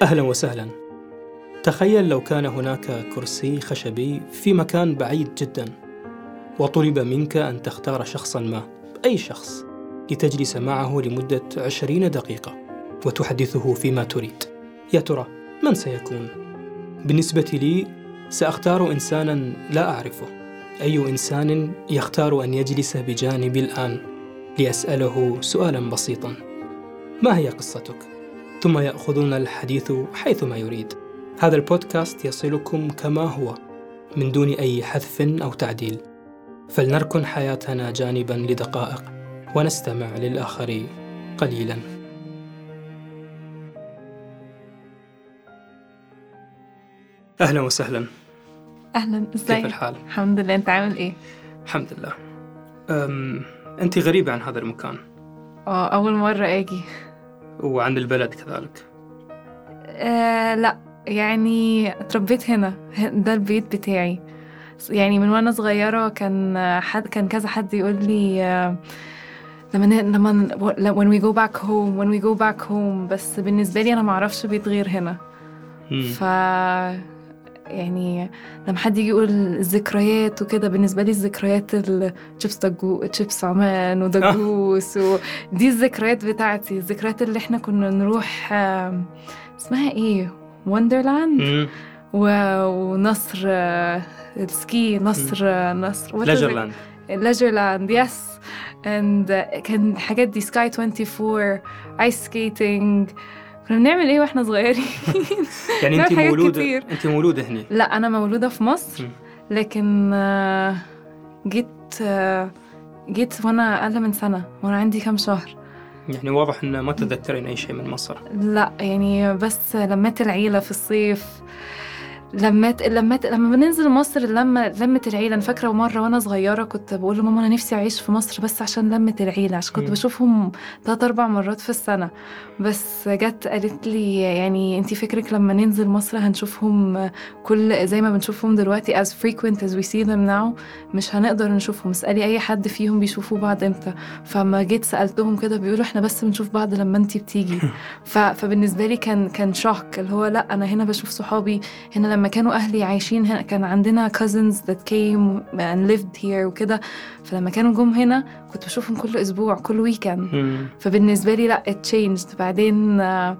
أهلا وسهلا تخيل لو كان هناك كرسي خشبي في مكان بعيد جدا وطلب منك أن تختار شخصا ما أي شخص لتجلس معه لمدة عشرين دقيقة وتحدثه فيما تريد يا ترى من سيكون؟ بالنسبة لي سأختار إنسانا لا أعرفه أي إنسان يختار أن يجلس بجانبي الآن لأسأله سؤالا بسيطا ما هي قصتك؟ ثم يأخذون الحديث حيثما يريد هذا البودكاست يصلكم كما هو من دون أي حذف أو تعديل فلنركن حياتنا جانبا لدقائق ونستمع للآخر قليلا أهلا وسهلا اهلا ازيك كيف الحال؟ الحمد لله انت عامل ايه الحمد لله أم أنت غريبة عن هذا المكان اه اول مره اجي وعن البلد كذلك آه لا يعني اتربيت هنا ه- ده البيت بتاعي يعني من وانا صغيره كان حد كان كذا حد يقول لي آه، لما ن- لما ن- when we go back home when we go back home بس بالنسبه لي انا ما اعرفش بيت غير هنا مم. ف يعني لما حد يجي يقول الذكريات وكده بالنسبة لي الذكريات الشيبس دجو تشيبس عمان ودجوس ودي الذكريات بتاعتي الذكريات اللي احنا كنا نروح آم، اسمها ايه وندرلاند مم. و- ونصر آه، السكي نصر آه، نصر what is it? ليجرلاند ليجرلاند يس اند كان الحاجات دي سكاي 24 ايس سكيتنج كنا بنعمل ايه واحنا صغيرين يعني نعمل أنت حاجات مولودة كتير. أنت مولودة هنا لا انا مولوده في مصر مم. لكن آه، جيت آه، جيت وانا اقل من سنه وانا عندي كام شهر يعني واضح أن ما تتذكرين أي شيء من مصر لا يعني بس لمات العيله في الصيف لمات لمات لما بننزل مصر لما لمة العيلة أنا فاكرة مرة وأنا صغيرة كنت بقول لماما أنا نفسي أعيش في مصر بس عشان لمة العيلة عشان كنت مم. بشوفهم تلات أربع مرات في السنة بس جت قالت لي يعني أنتي فكرك لما ننزل مصر هنشوفهم كل زي ما بنشوفهم دلوقتي as frequent as we see them now مش هنقدر نشوفهم اسألي أي حد فيهم بيشوفوا بعض إمتى فما جيت سألتهم كده بيقولوا إحنا بس بنشوف بعض لما أنتي بتيجي ف... فبالنسبة لي كان كان شوك اللي هو لا أنا هنا بشوف صحابي هنا لما كانوا أهلي عايشين هنا كان عندنا cousins that came and lived here وكده فلما كانوا جم هنا كنت بشوفهم كل أسبوع كل ويكند مم. فبالنسبة لي لا it changed بعدين آه،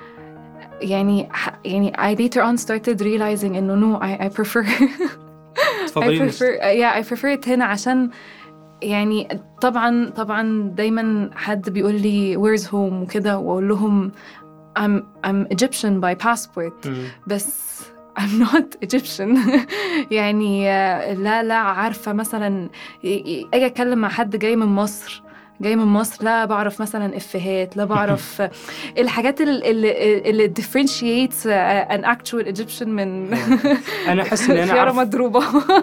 يعني ح- يعني I later on started realizing إنه no I, I prefer I تفضلين prefer yeah I prefer it هنا عشان يعني طبعا طبعا دايما حد بيقول لي where's home وكده واقول لهم I'm I'm Egyptian by passport مم. بس I'm not Egyptian يعني آه، لا لا عارفة مثلا ي- ي- أجي أتكلم مع حد جاي من مصر جاي من مصر لا بعرف مثلا افيهات لا بعرف الحاجات اللي اللي, اللي differentiates an actual Egyptian من أنا أحس إني أنا خيارة أعرف مضروبة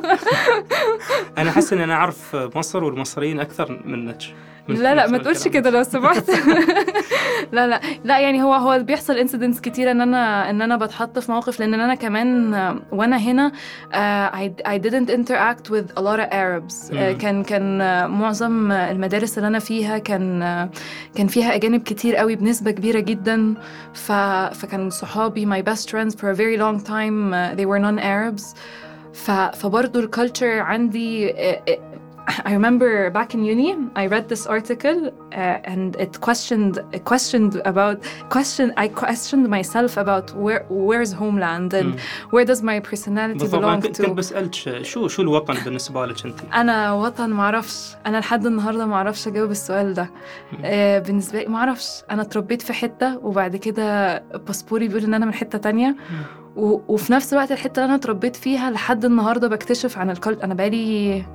أنا أحس إني أنا أعرف مصر والمصريين أكثر منك من- لا لا من ما خلال تقولش كلامك. كده لو سمحت لا لا لا يعني هو هو بيحصل انسيدنتس كتير ان انا ان انا بتحط في موقف لان انا كمان آه، وانا هنا آه، I, I didn't interact with a lot of Arabs آه، مم. كان كان آه، معظم آه، المدارس اللي انا فيها كان آه، كان فيها اجانب كتير قوي بنسبه كبيره جدا ف فكان صحابي my best friends for a very long time uh, they were non-Arabs ف فبرضه الكالتشر عندي آه، آه، I remember back in uni, I read this article uh, and it questioned it questioned about question I questioned myself about where where's homeland and مم. where does my personality بالضبط أنا belong كنت كنت to. بسألك شو شو الوطن بالنسبة لك أنت؟ انا وطن معرفش انا لحد النهارده معرفش اجاوب السؤال ده آه بالنسبه لي معرفش انا اتربيت في حته وبعد كده باسبوري بيقول ان انا من حته تانية و... وفي نفس الوقت الحته اللي انا اتربيت فيها لحد النهارده بكتشف عن الكل انا بقالي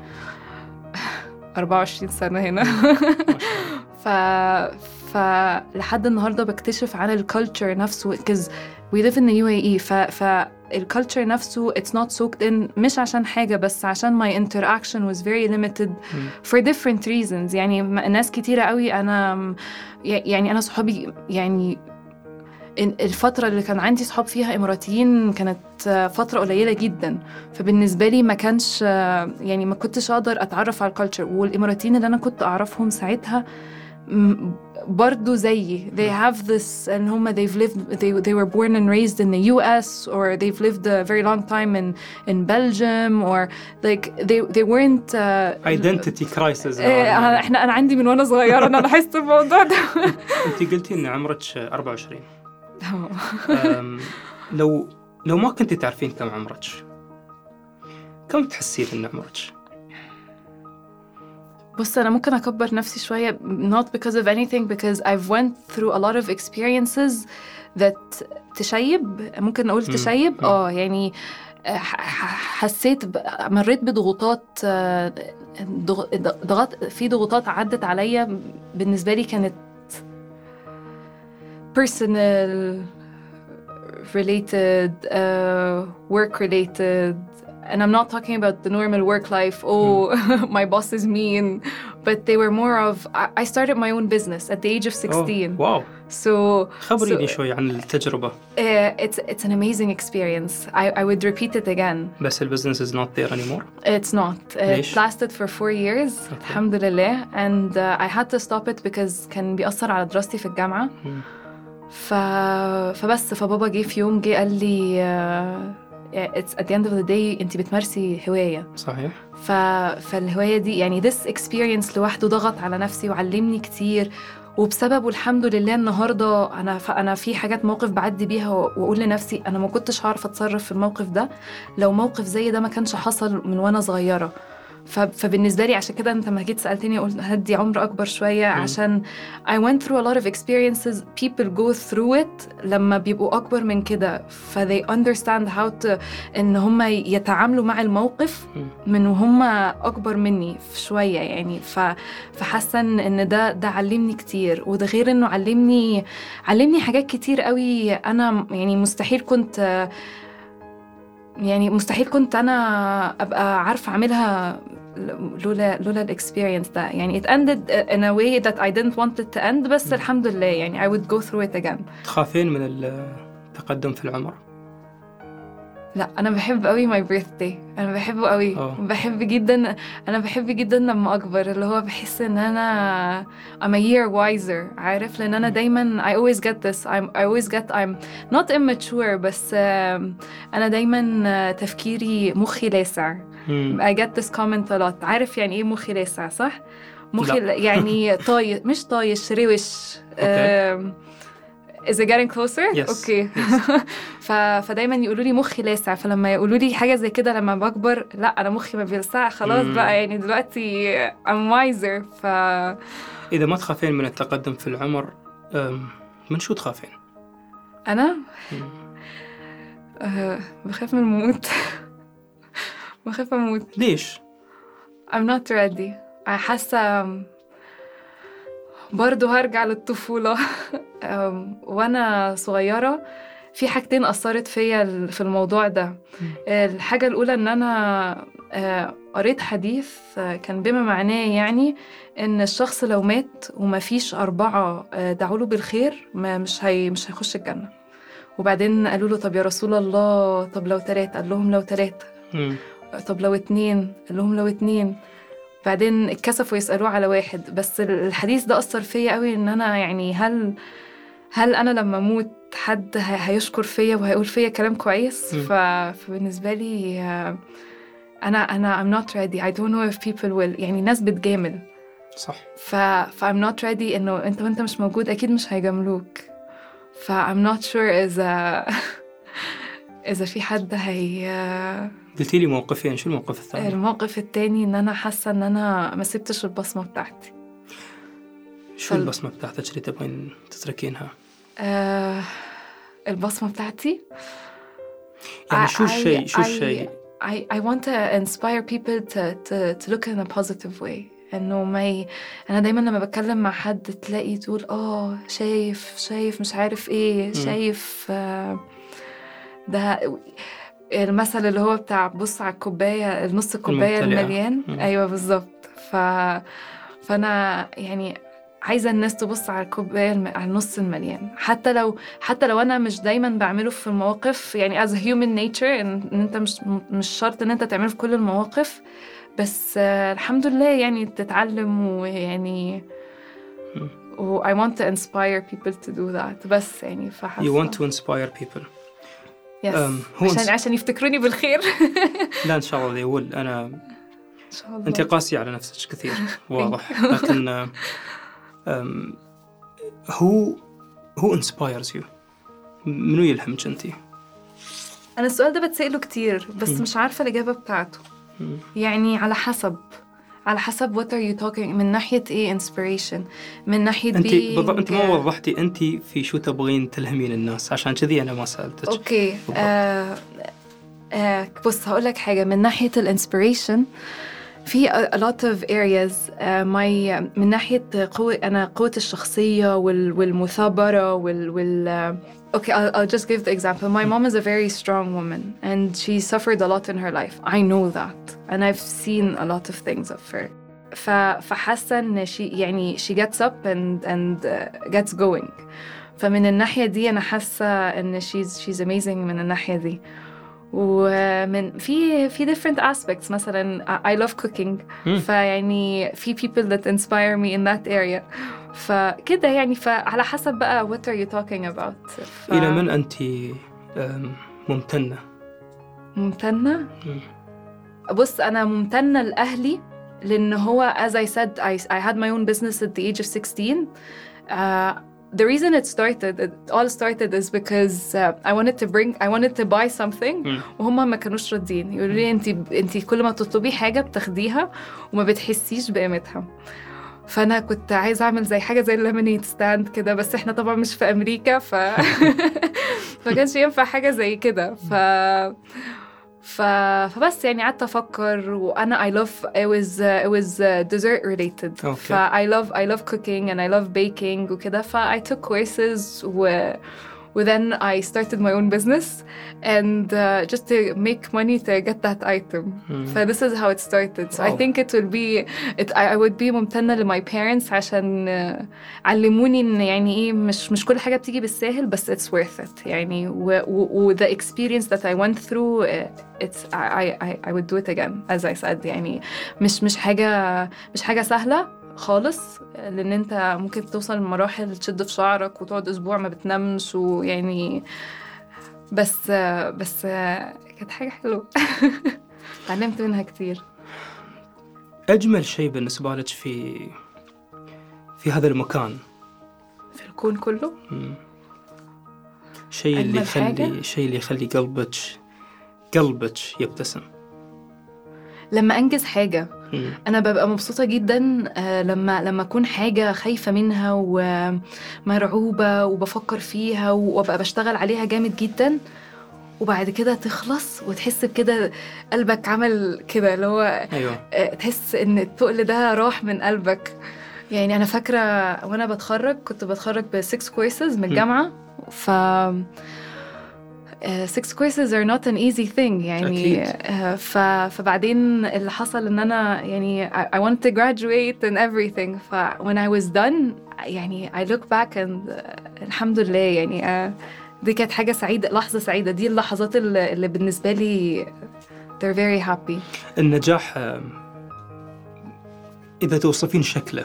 24 سنه هنا ف فلحد النهارده بكتشف عن الكالتشر نفسه because we live in the UAE ف ف الكالتشر نفسه it's not soaked in مش عشان حاجة بس عشان my interaction was very limited for different reasons يعني م- ناس كتيرة قوي أنا يعني أنا صحابي يعني ال- الفترة اللي كان عندي صحاب فيها إماراتيين كانت آه، فترة قليلة جدا فبالنسبة لي ما كانش آه، يعني ما كنتش أقدر أتعرف على الكالتشر والإماراتيين اللي أنا كنت أعرفهم ساعتها م- برضو زيي they have this ان هم they've lived they, they were born and raised in the US or they've lived a very long time in in Belgium or like they they weren't uh, ايدنتيتي كرايسيس إيه، أنا- احنا انا عندي من وانا صغيره انا لاحظت الموضوع ده انت قلتي ان عمرك 24 أم، لو لو ما كنت تعرفين كم عمرك كم تحسين ان عمرك؟ بص انا ممكن اكبر نفسي شويه not because of anything because I've went through a lot of experiences that تشيب ممكن اقول مم. تشيب مم. اه يعني آه، ح- ح- حسيت ب... مريت بضغوطات آه، ضغ- ضغط في ضغوطات عدت عليا بالنسبه لي كانت personal related uh, work related and I'm not talking about the normal work life oh my boss is mean but they were more of I I started my own business at the age of 16 أوه، واو so خبريني So- شوي عن التجربة uh, it's it's an amazing experience I, I would repeat it again بس البزنس is not there anymore It's not. It ليش؟ lasted for four years الحمد لله and uh, I had to stop it because كان بيأثر على دراستي في الجامعة مم. ف... فبس فبابا جه في يوم جه قال لي uh, it's at the end of the day انت بتمارسي هواية صحيح ف... فالهواية دي يعني this experience لوحده ضغط على نفسي وعلمني كتير وبسببه الحمد لله النهارده انا ف... انا في حاجات موقف بعدي بيها و- واقول لنفسي انا ما كنتش هعرف اتصرف في الموقف ده لو موقف زي ده ما كانش حصل من وانا صغيره ف... فبالنسبه لي عشان كده انت لما جيت سالتني قلت هدي عمر اكبر شويه عشان I went through a lot of experiences people go through it لما بيبقوا اكبر من كده ف they understand how to ان هم يتعاملوا مع الموقف من وهم اكبر مني في شويه يعني ف فحاسه ان إن ده ده علمني كتير وده غير انه علمني علمني حاجات كتير قوي انا يعني مستحيل كنت يعني مستحيل كنت انا ابقى عارفه اعملها لولا لولا الاكسبيرينس ده يعني it ended in a way that I didn't want it to end بس الحمد لله يعني I would go through it again تخافين من التقدم في العمر لا انا بحب قوي ماي بيرثداي انا بحبه قوي آه. بحب جدا انا بحب جدا لما اكبر اللي هو بحس ان انا I'm a year wiser عارف لان انا دايما I always get this I'm, I always get I'm not immature بس آم، انا دايما آه، تفكيري مخي لاسع مم. I get this comment a lot عارف يعني ايه مخي لاسع صح؟ مخي لا. ل- يعني طايش مش طايش روش آم، Is it getting closer؟ Yes. اوكي ف... فدايما يقولوا لي مخي لاسع فلما يقولوا لي حاجه زي كده لما بكبر لا انا مخي ما بيلسع خلاص مم. بقى يعني دلوقتي I'm wiser ف إذا ما تخافين من التقدم في العمر أم، من شو تخافين؟ انا مم. أه بخاف من الموت بخاف اموت ليش؟ I'm not ready حاسة برضو هرجع للطفولة أم، وأنا صغيرة في حاجتين أثرت فيا ال- في الموضوع ده الحاجة الأولى إن أنا آه، قريت حديث آه، كان بما معناه يعني إن الشخص لو مات وما فيش أربعة آه، دعوا له بالخير ما مش هي مش هيخش الجنة وبعدين قالوا له طب يا رسول الله طب لو تلاتة قال لهم لو تلاتة مم. طب لو اتنين قال لهم لو اتنين بعدين اتكسفوا يسألوه على واحد بس الحديث ده أثر فيا قوي إن أنا يعني هل هل أنا لما أموت حد ه- هيشكر فيا وهيقول فيا كلام كويس مم. ف... فبالنسبة لي آه، أنا أنا I'm not ready I don't know if people will يعني ناس بتجامل صح ف... ف I'm not ready إنه أنت وأنت مش موجود أكيد مش هيجاملوك ف I'm not sure إذا إذا في حد هي قلتي لي موقفين شو الموقف الثاني؟ الموقف التاني ان انا حاسه ان انا ما سبتش البصمه بتاعتي شو فال- البصمة بتاعتك اللي تبغين تتركينها؟ آه البصمه بتاعتي يعني I- شو I- الشيء شو I- الشيء؟ I, I want to inspire people to, to, to look in a positive way انه ما ي... انا دايما لما بتكلم مع حد تلاقي تقول اه شايف شايف مش عارف ايه شايف آه ده المثل اللي هو بتاع بص على الكوبايه النص الكوبايه الممتلئة. المليان مم. ايوه بالظبط ف فانا يعني عايزه الناس تبص على الكوبايه الم... على النص المليان حتى لو حتى لو انا مش دايما بعمله في المواقف يعني as a human nature ان, إن انت مش مش شرط ان انت تعمله في كل المواقف بس آه الحمد لله يعني تتعلم ويعني و I want to inspire people to do that بس يعني فحاسة You want to inspire people yes. Um, هو عشان إنس- عشان يفتكروني بالخير لا إن شاء الله they will أنا ان شاء الله أنت قاسية على نفسك كثير واضح لكن آه، أم، هو هو inspires you منو يلهمك أنت؟ انا السؤال ده بتسأله كتير بس مم. مش عارفة الإجابة بتاعته مم. يعني على حسب على حسب what are you talking من ناحية ايه inspiration من ناحية أنت being بالضبط أنت ما وضحتي أنت في شو تبغين تلهمين الناس عشان كذي أنا ما سألتك اوكي بالضبط. آه آه بص هقول لك حاجه من ناحيه الانسبريشن في a a lot of areas آه my من ناحيه قوه انا قوه الشخصيه وال والمثابره وال وال آه، Okay, I'll, I'll just give the example. My mom is a very strong woman and she suffered a lot in her life. I know that. And I've seen a lot of things of her. ف, فحاسة إن she يعني she gets up and, and uh, gets going. فمن الناحية دي أنا حاسة إن she's, she's amazing من الناحية دي. ومن في في different aspects مثلا I I love cooking مم. فيعني في people that inspire me in that area فكده يعني فعلى حسب بقى what are you talking about ف... إلى من أنت أم، ممتنة؟ ممتنة مم. بص أنا ممتنة لأهلي لأن هو as I said I, I had my own business at the age of 16 uh, the reason it started it all started is because uh, I wanted to bring I wanted to buy something مم. وهم ما كانوش راضيين يقولوا لي انت انت كل ما تطلبي حاجه بتاخديها وما بتحسيش بقيمتها فانا كنت عايزه اعمل زي حاجه زي الليمونيد ستاند كده بس احنا طبعا مش في امريكا ف ما كانش ينفع حاجه زي كده ف ف... فبس يعني قعدت افكر وانا I love it was uh, it was uh, dessert related Okay. ف I love I love cooking and I love baking وكده ف I took courses و و then I started my own business and uh, just to make money to get that item. مم. So this is how it started. So I Wow. think it will be it I, I would be ممتنة ل my parents عشان uh, علموني ان يعني ايه مش مش كل حاجة بتيجي بالساهل بس it's worth it يعني و, و, و the experience that I went through uh, it's I, I I would do it again as I said يعني مش مش حاجة مش حاجة سهلة خالص لان انت ممكن توصل لمراحل تشد في شعرك وتقعد اسبوع ما بتنامش ويعني بس بس كانت حاجه حلوه اتعلمت منها كتير أجمل شيء بالنسبة لك في في هذا المكان في الكون كله مم. شيء اللي أجمل حاجة؟ يخلي شيء اللي يخلي قلبك قلبك يبتسم لما انجز حاجه مم. انا ببقى مبسوطه جدا آه، لما لما اكون حاجه خايفه منها ومرعوبه وبفكر فيها وابقى بشتغل عليها جامد جدا وبعد كده تخلص وتحس بكده قلبك عمل كده اللي هو أيوه آه، تحس ان التقل ده راح من قلبك يعني انا فاكره وانا بتخرج كنت بتخرج ب 6 كويسز من م. الجامعه ف آه، six courses are not an easy thing يعني أكيد. آه، ف... فبعدين اللي حصل ان انا يعني I, I want to graduate and everything ف when I was done يعني I look back and آه، الحمد لله يعني آه، دي كانت حاجة سعيدة لحظة سعيدة دي اللحظات اللي, اللي بالنسبة لي they're very happy النجاح آم، إذا توصفين شكله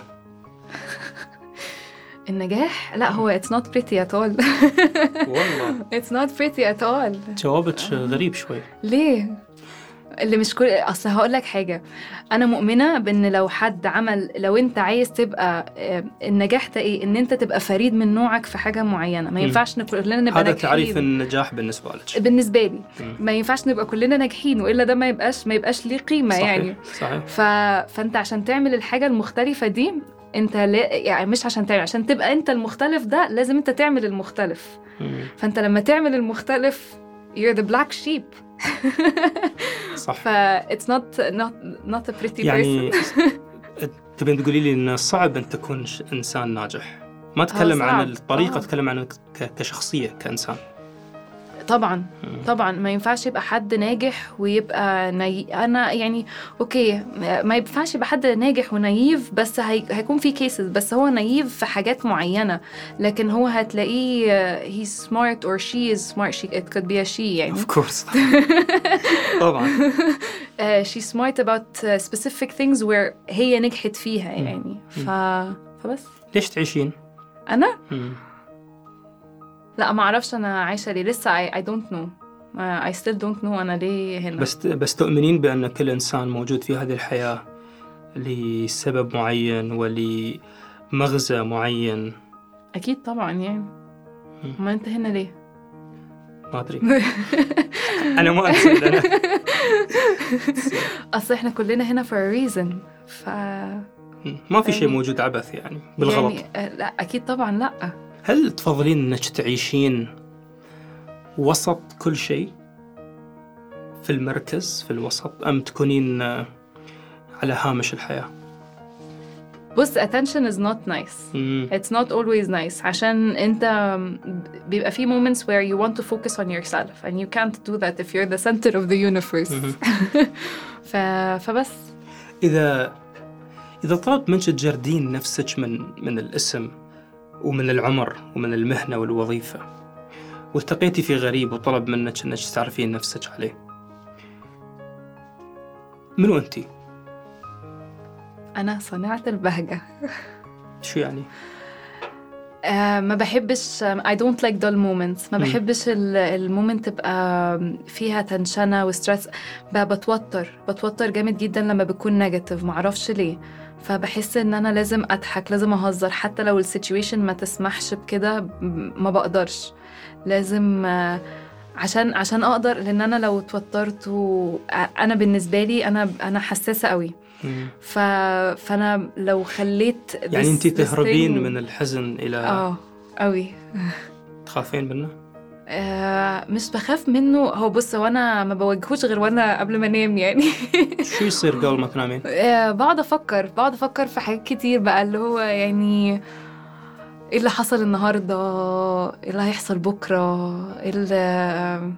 النجاح لا هو it's not pretty at all والله it's not pretty at all جوابك غريب شوي ليه؟ اللي مش كل اصل هقول لك حاجه انا مؤمنه بان لو حد عمل لو انت عايز تبقى آه، النجاح ده ايه ان انت تبقى فريد من نوعك في حاجه معينه ما مم. ينفعش إن كلنا نبقى هذا ناجحين تعريف النجاح بالنسبة لك بالنسبه لي مم. ما ينفعش نبقى كلنا ناجحين والا ده ما يبقاش ما يبقاش ليه قيمه صحيح يعني صحيح ف... فانت عشان تعمل الحاجه المختلفه دي انت لا... يعني مش عشان تعمل عشان تبقى انت المختلف ده لازم انت تعمل المختلف مم. فانت لما تعمل المختلف you're the black sheep صح ف it's not not not a pretty يعني person تبين تقولي لي انه صعب ان تكون ش- انسان ناجح ما اتكلم عن صعب. الطريقه آه. اتكلم عن ك- كشخصيه كانسان طبعا مم. طبعا ما ينفعش يبقى حد ناجح ويبقى ني... انا يعني اوكي ما ينفعش يبقى حد ناجح ونايف بس هي... هيكون في كيسز بس هو نايف في حاجات معينه لكن هو هتلاقيه uh, he's smart or she is smart she it could be a she يعني اوف كورس طبعا uh, she's smart about uh, specific things where هي نجحت فيها مم. يعني ف... فبس ليش تعيشين؟ انا مم. لا ما اعرفش انا عايشه ليه لسه I, I don't know I still don't know انا ليه هنا بس بس تؤمنين بأن كل إنسان موجود في هذه الحياة لسبب معين ولمغزى معين اكيد طبعا يعني مم. ما انت هنا ليه ما أدري أنا ما أقصد أنا اصل احنا كلنا هنا for a reason ف ما في شيء يعني- موجود عبث يعني بالغلط يعني آه، لا اكيد طبعا لا هل تفضلين انك تعيشين وسط كل شيء في المركز في الوسط ام تكونين آه، على هامش الحياه بص attention is not nice مم. it's not always nice عشان انت بيبقى في moments where you want to focus on yourself and you can't do that if you're the center of the universe مهم. ف... فبس اذا اذا طلبت منك تجردين نفسك من من الاسم ومن العمر ومن المهنه والوظيفه والتقيتي في غريب وطلب منك انك تعرفين نفسك عليه منو انت؟ انا صناعة البهجة شو يعني؟ آه ما بحبش I don't like dull moments ما مم. بحبش ال- المومنت تبقى فيها تنشنة وستريس ب- بتوتر بتوتر جامد جدا لما بكون نيجاتيف معرفش ليه فبحس ان انا لازم اضحك لازم اهزر حتى لو السيتويشن ما تسمحش بكده م- ما بقدرش لازم آه، عشان عشان اقدر لان انا لو اتوترت و... انا بالنسبه لي انا انا حساسه قوي مم. ف... فانا لو خليت يعني this- انت this تهربين thing- من الحزن الى اه قوي تخافين منه؟ آه مش بخاف منه هو بص هو انا ما بواجهوش غير وانا قبل ما انام يعني شو يصير قبل ما تنامين؟ آه بقعد افكر بقعد افكر في حاجات كتير بقى اللي هو يعني ايه اللي حصل النهارده ايه اللي هيحصل بكره ايه اللي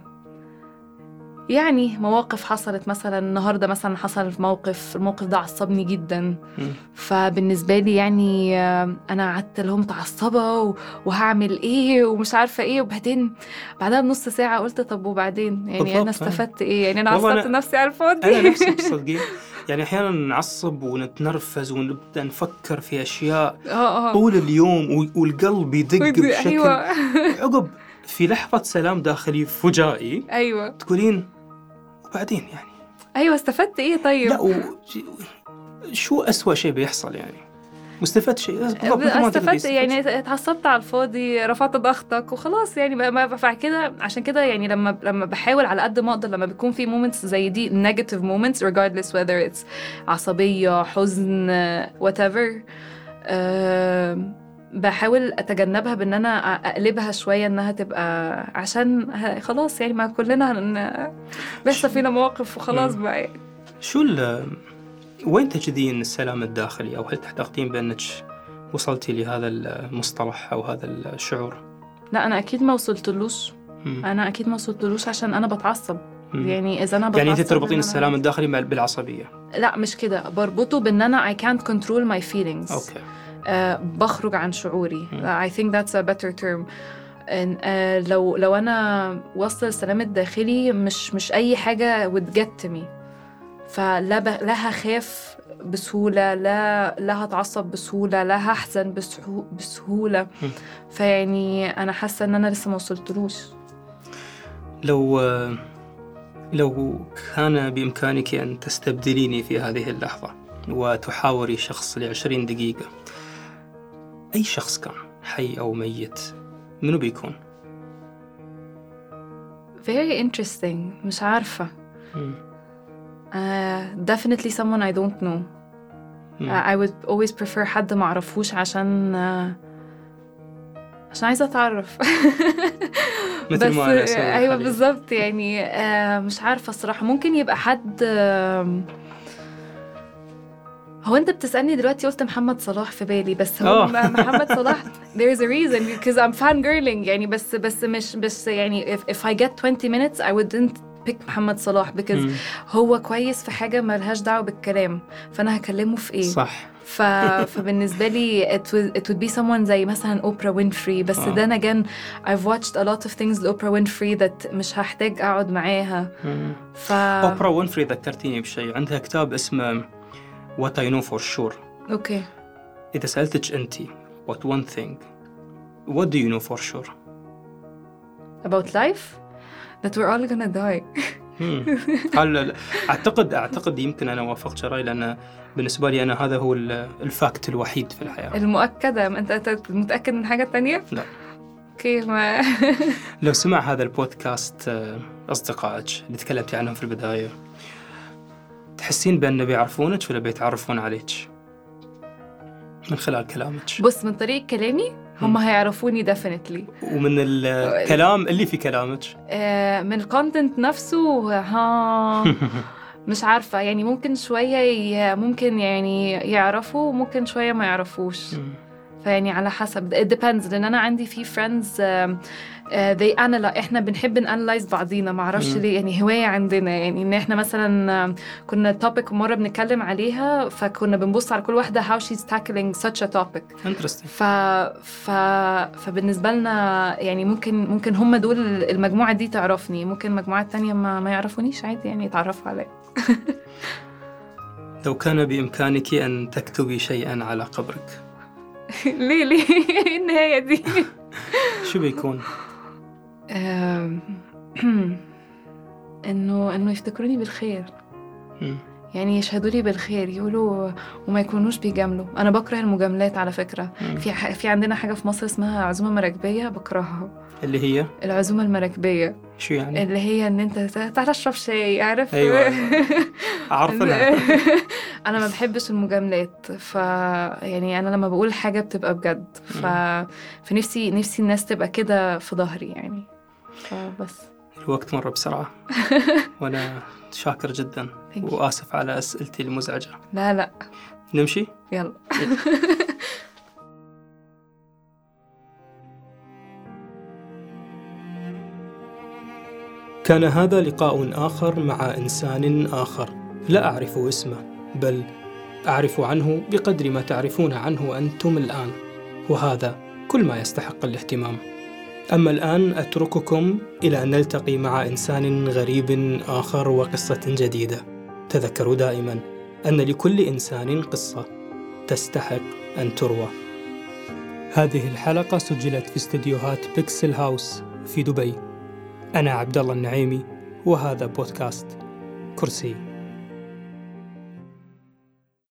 يعني مواقف حصلت مثلا النهارده مثلا حصل موقف الموقف ده عصبني جدا مم. فبالنسبه لي يعني آه، انا قعدت لهم متعصبه و- وهعمل ايه ومش عارفه ايه وبعدين بعدها بنص ساعه قلت طب وبعدين يعني انا بالضبط، آه. استفدت ايه يعني انا والله عصبت أنا- نفسي على الفاضي انا نفسي تصدقين يعني احيانا نعصب ونتنرفز ونبدا نفكر في اشياء اه اه طول اليوم و- والقلب يدق بشكل ايوه عقب في لحظه سلام داخلي فجائي ايوه تقولين وبعدين يعني ايوه استفدت ايه طيب لا و... شو أسوأ شيء بيحصل يعني واستفدت شيء بالضبط مثل ما أنت قلتي، استفدت يعني اتعصبت على الفاضي رفعت ضغطك وخلاص يعني ما- ما بعد كده عشان كده يعني لما لما بحاول على قد ما اقدر لما بيكون في moments زي دي negative moments regardless whether it's عصبية حزن whatever آه بحاول اتجنبها بان انا أ- اقلبها شويه انها تبقى عشان ه- خلاص يعني ما كلنا هن... بيحصل فينا مواقف وخلاص مم. بقى يعني. شو ال وين تجدين السلام الداخلي او هل تعتقدين بانك وصلتي لهذا المصطلح او هذا الشعور؟ لا انا اكيد ما وصلتلوش مم. انا اكيد ما وصلتلوش عشان انا بتعصب مم. يعني اذا انا بتعصب يعني انت إن تربطين أنا- السلام الداخلي مع- بالعصبيه لا مش كده بربطه بان انا I can't control my feelings اوكي آه بخرج عن شعوري مم. I think that's a better term إن آه لو لو انا وسط السلام الداخلي مش مش اي حاجه would get to me فلا ب... لا هخاف بسهوله لا لا هتعصب بسهوله لا هحزن بسهو... بسهوله مم. فيعني انا حاسه ان انا لسه ما وصلتلوش لو لو كان بإمكانك أن تستبدليني في هذه اللحظة وتحاوري شخص لعشرين دقيقة أي شخص كان حي أو ميت منو بيكون؟ very interesting مش عارفه مم. uh, definitely someone I don't know مم. I I would always prefer حد ما اعرفوش عشان آه، عشان عايزه اتعرف مثل بس ما أنا أسوي ايوه حالياً. بالظبط يعني آه، مش عارفه الصراحه ممكن يبقى حد آم، هو انت بتسالني دلوقتي قلت محمد صلاح في بالي بس هو آه. م- محمد صلاح there's a reason because I'm fangirling يعني بس بس مش بس يعني if, if I get 20 minutes I wouldn't pick محمد صلاح because مم. هو كويس في حاجه ملهاش دعوه بالكلام فانا هكلمه في ايه صح ف... فبالنسبة لي it would, it would be someone زي مثلا أوبرا وينفري بس آه. then again I've watched a lot of things لأوبرا وينفري that مش هحتاج أقعد معاها مم. ف أوبرا وينفري ذكرتيني بشيء عندها كتاب اسمه What I Know For Sure أوكي إذا سألتك أنت what one thing what do you know for sure about life that we're all gonna die مم. هل اعتقد اعتقد يمكن انا وافقت راي لان بالنسبه لي انا هذا هو ال- الفاكت الوحيد في الحياه المؤكدة ما انت أنت متأكد من حاجة تانية؟ لا. اوكي ما لو سمع هذا البودكاست آه، اصدقائك اللي تكلمتي عنهم في البدايه تحسين بان بيعرفونك ولا بيتعرفون عليك من خلال كلامك بص من طريقة كلامي هم هيعرفوني ديفينتلي ومن الكلام اللي في كلامك من الكونتنت نفسه ها مش عارفة يعني ممكن شوية ي- ممكن يعني يعرفوا وممكن شوية ما يعرفوش مم. فيعني على حسب it depends لان انا عندي في friends um, uh, they analyze احنا بنحب نانلايز بعضينا ما اعرفش مم. ليه يعني هوايه عندنا يعني ان احنا مثلا um, كنا توبيك مره بنتكلم عليها فكنا بنبص على كل واحده how she's tackling such a topic انترستنج ف... ف... فبالنسبه لنا يعني ممكن ممكن هم دول المجموعه دي تعرفني ممكن مجموعات تانية ما, ما يعرفونيش عادي يعني يتعرفوا عليا لو كان بامكانك ان تكتبي شيئا على قبرك ليه ليه إيه النهايه دي شو بيكون؟ آم، انه انه يفتكروني بالخير مم. يعني يشهدوا لي بالخير يقولوا وما يكونوش بيجاملوا انا بكره المجاملات على فكره مم. في ح... في عندنا حاجه في مصر اسمها عزومه مراكبيه بكرهها اللي هي العزومه المراكبيه شو يعني؟ اللي هي ان انت تعالى اشرب شاي عارف أيوة، أيوة. عارفينها انا ما بحبش المجاملات ف يعني انا لما بقول حاجه بتبقى بجد ف... فنفسي نفسي الناس تبقى كده في ظهري يعني فبس الوقت مر بسرعة وأنا شاكر جدا Thank you. وآسف على أسئلتي المزعجة لا لا نمشي؟ يلا كان هذا لقاء آخر مع إنسان آخر لا أعرف اسمه بل أعرف عنه بقدر ما تعرفون عنه أنتم الآن وهذا كل ما يستحق الاهتمام أما الآن أترككم إلى أن نلتقي مع إنسان غريب آخر وقصة جديدة تذكروا دائما أن لكل إنسان قصة تستحق أن تروى هذه الحلقة سجلت في استديوهات بيكسل هاوس في دبي أنا عبد الله النعيمي وهذا بودكاست كرسي